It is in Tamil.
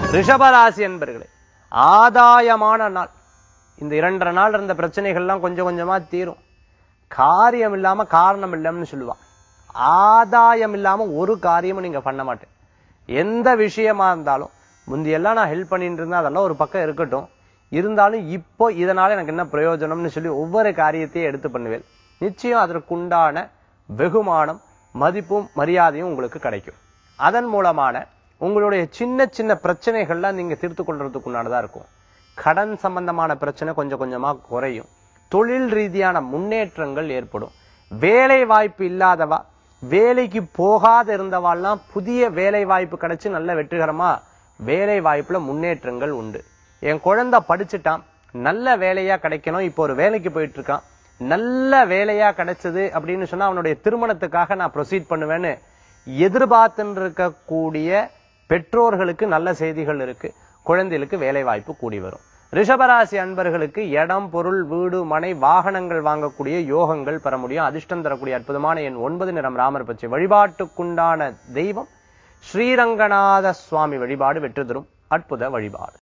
ரிஷபராசி என்பர்களே ஆதாயமான நாள் இந்த இரண்டரை நாள் இருந்த பிரச்சனைகள்லாம் கொஞ்சம் கொஞ்சமா தீரும் காரியம் இல்லாம காரணம் இல்லைன்னு சொல்லுவான் ஆதாயம் இல்லாம ஒரு காரியமும் நீங்க பண்ண மாட்டேன் எந்த விஷயமா இருந்தாலும் முந்தியெல்லாம் நான் ஹெல்ப் பண்ணிட்டு இருந்தேன் அதெல்லாம் ஒரு பக்கம் இருக்கட்டும் இருந்தாலும் இப்போ இதனால எனக்கு என்ன பிரயோஜனம்னு சொல்லி ஒவ்வொரு காரியத்தையும் எடுத்து பண்ணுவேன் நிச்சயம் அதற்குண்டான வெகுமானம் மதிப்பும் மரியாதையும் உங்களுக்கு கிடைக்கும் அதன் மூலமான உங்களுடைய சின்ன சின்ன பிரச்சனைகள்லாம் நீங்க தீர்த்து கொள்றதுக்குண்டானதா இருக்கும் கடன் சம்பந்தமான பிரச்சனை கொஞ்சம் கொஞ்சமா குறையும் தொழில் ரீதியான முன்னேற்றங்கள் ஏற்படும் வேலை வாய்ப்பு இல்லாதவா வேலைக்கு போகாத இருந்தவாள்லாம் புதிய வேலை வாய்ப்பு கிடைச்சு நல்ல வெற்றிகரமா வேலை வாய்ப்புல முன்னேற்றங்கள் உண்டு என் குழந்தை படிச்சுட்டான் நல்ல வேலையா கிடைக்கணும் இப்போ ஒரு வேலைக்கு போயிட்டு இருக்கான் நல்ல வேலையா கிடைச்சது அப்படின்னு சொன்னா அவனுடைய திருமணத்துக்காக நான் ப்ரொசீட் பண்ணுவேன்னு எதிர்பார்த்துன்னு இருக்கக்கூடிய பெற்றோர்களுக்கு நல்ல செய்திகள் இருக்கு குழந்தைகளுக்கு வேலை வாய்ப்பு கூடி வரும் ரிஷபராசி அன்பர்களுக்கு இடம் பொருள் வீடு மனை வாகனங்கள் வாங்கக்கூடிய யோகங்கள் பெற முடியும் அதிர்ஷ்டம் தரக்கூடிய அற்புதமான எண் ஒன்பது நிறம் ராமர் பச்சை வழிபாட்டுக்குண்டான தெய்வம் ஸ்ரீரங்கநாத சுவாமி வழிபாடு வெற்றி தரும் அற்புத வழிபாடு